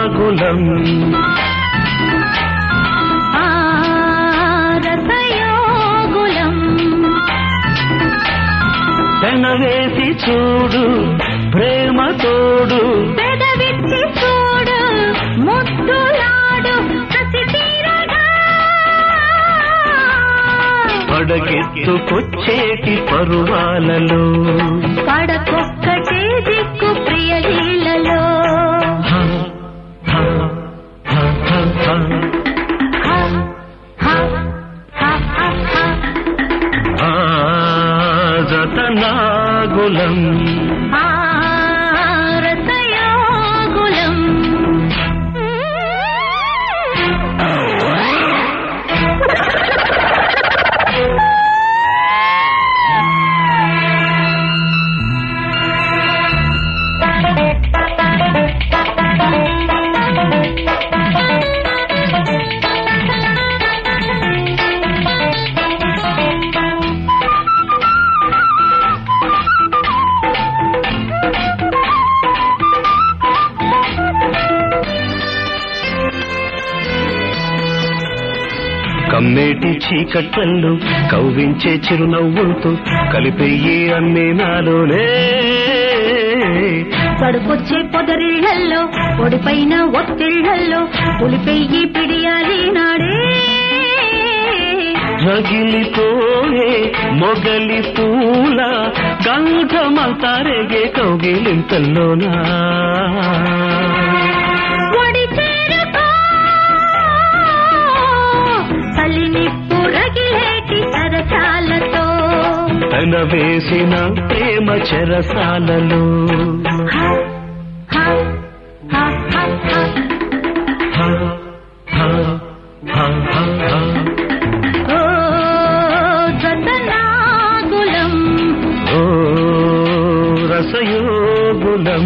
నాగులం ఆ రసయోగులం పెనవేసి చూడు ప్రేమ తోడు పెదవిచ్చి చూడు ముద్దులాడు కసి తీరగా పడగెత్తుకొచ్చేటి పరువాలలో పడకొక్కటే దిక్కు ప్రియలీలలో హ, హ, హ, హ, హ. హ, హ, హ, హ, హ. ఆ జత నాగులం ఆ రసయోగులం కమ్మేటి చీకట్లల్లో కవ్వించే చిరునవ్వులతో కలిపేయి అన్ని నాలోనే పడుకొచ్చే పొదరిళ్లల్లో ఒడిపైన ఒత్తిళ్లల్లో పులిపెయ్యి పిడియాలి నాడే రగిలిపోయే మొగలి పూల కంఠమంతారేగే కౌగిలింతల్లోనా ఒడి చేరుకో తల్లినిప్పు రగిలేటి సరసాలతో తన వేసిన ప్రేమ చెరసాలలో హ, హ, హ, హ, హ. హ, హ, హ, హ, హ. ఓ జతనాగులం ఓ రసయోగులం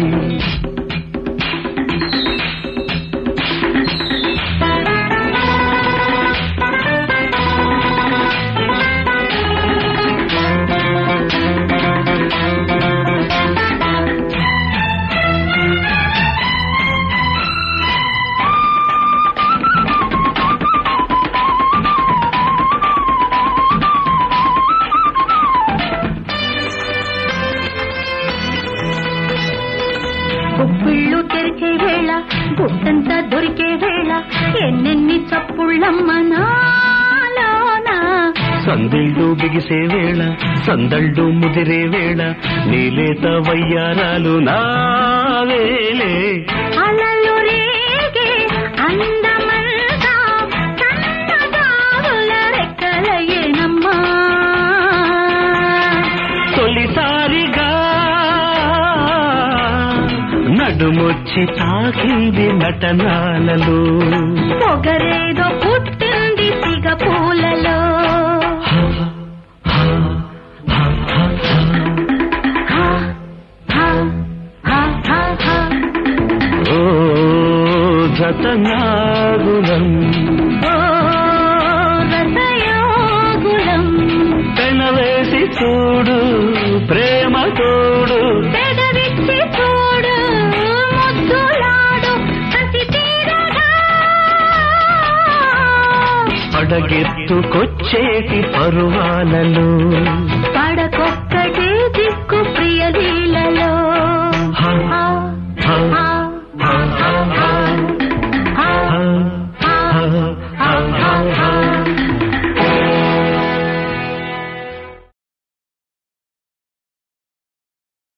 గుప్పిళ్ళు తెరిచే వేళ గుట్టంతా దొరికే వేళ ఎన్నెన్ని చప్పుళ్ళమ్మ నాలోన సందిళ్ళు బిగిసే వేళ సందళ్ళు ముదిరే వేళ నీలేత వయ్యారాలు నావేలే అలలు రేగే అందమంతా సన్నగావుల రెక్కలయేనమ్మా తొలిసారిగా నడుమొచ్చి తాకింది నటనాలలో పొగరేదో పుట్టింది సిగ పూలలో హ, హ, హ, హ, హ. హ, హ, హ, హ, హ. ఓ జతనాగులం ఓ రసయోగులం పెనవేసి చూడు ప్రేమ తోడు పెదవిచ్చి చూడు ముద్దులాడు కసి తీరగా పడగెత్తుకొచ్చేటి పరువాలలో పడకొక్కటే దిక్కు ప్రియలీలలో హ, హ, హ, హ,